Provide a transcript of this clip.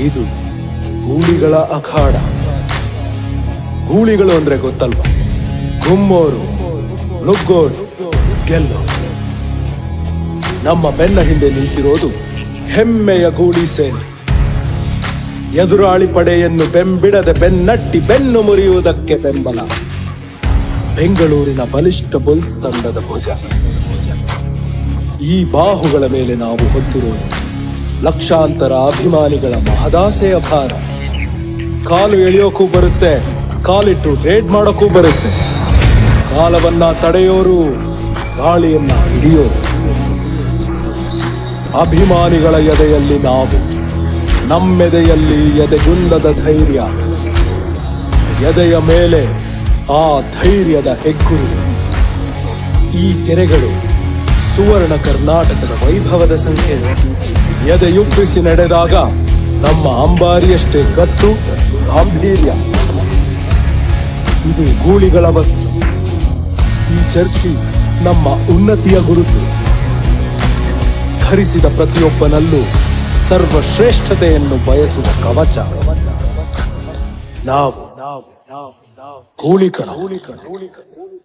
ಇದು ಗೂಳಿಗಳ ಅಖಾಡ ಗೂಳಿಗಳು ಅಂದ್ರೆ ಗೊತ್ತಲ್ವಾ ಗುಮ್ಮೋರು ನುಗ್ಗೋರು ಗೆಲ್ಲೋರು ನಮ್ಮ ಬೆನ್ನ ಹಿಂದೆ ನಿಂತಿರೋದು ಹೆಮ್ಮೆಯ ಗೂಳಿ ಸೇನೆ ಎದುರಾಳಿ ಪಡೆಯನ್ನು ಬೆಂಬಿಡದೆ ಬೆನ್ನಟ್ಟಿ ಬೆನ್ನು ಮುರಿಯುವುದಕ್ಕೆ ಬೆಂಬಲ ಬೆಂಗಳೂರಿನ ಬಲಿಷ್ಠ ಬುಲ್ಸ್ ತಂಡದ ಭುಜ ಈ ಬಾಹುಗಳ ಮೇಲೆ ನಾವು ಹೊತ್ತಿರೋದು ಲಕ್ಷಾಂತರ ಅಭಿಮಾನಿಗಳ ಮಹದಾಸೆಯ ಭಾರ ಕಾಲು ಎಳೆಯೋಕ್ಕೂ ಬರುತ್ತೆ ಕಾಲಿಟ್ಟು ರೇಡ್ ಮಾಡೋಕ್ಕೂ ಬರುತ್ತೆ ಕಾಲವನ್ನ ತಡೆಯೋರು ಗಾಳಿಯನ್ನ ಹಿಡಿಯೋರು ಅಭಿಮಾನಿಗಳ ಎದೆಯಲ್ಲಿ ನಾವು ನಮ್ಮೆದೆಯಲ್ಲಿ ಎದೆಗುಂದದ ಧೈರ್ಯ ಎದೆಯ ಮೇಲೆ ಆ ಧೈರ್ಯದ ಹೆಗ್ಗುರು ಈ ಕೆರೆಗಳು ಸುವರ್ಣ ಕರ್ನಾಟಕದ ವೈಭವದ ಸಂಕೇತ ಎದೆಯುಬ್ಬಿಸಿ ನಡೆದಾಗ ನಮ್ಮ ಅಂಬಾರಿಯಷ್ಟೇ ಗತ್ತು ಗಾಂಭೀರ್ಯ ಇದು ಗೂಳಿಗಳ ವಸ್ತ್ರ ಈ ಜರ್ಸಿ ನಮ್ಮ ಉನ್ನತಿಯ ಗುರುತು ಧರಿಸಿದ ಪ್ರತಿಯೊಬ್ಬನಲ್ಲೂ ಸರ್ವಶ್ರೇಷ್ಠತೆಯನ್ನು ಬಯಸುವ ಕವಚ ನಾವು ಗೂಳಿಕಣ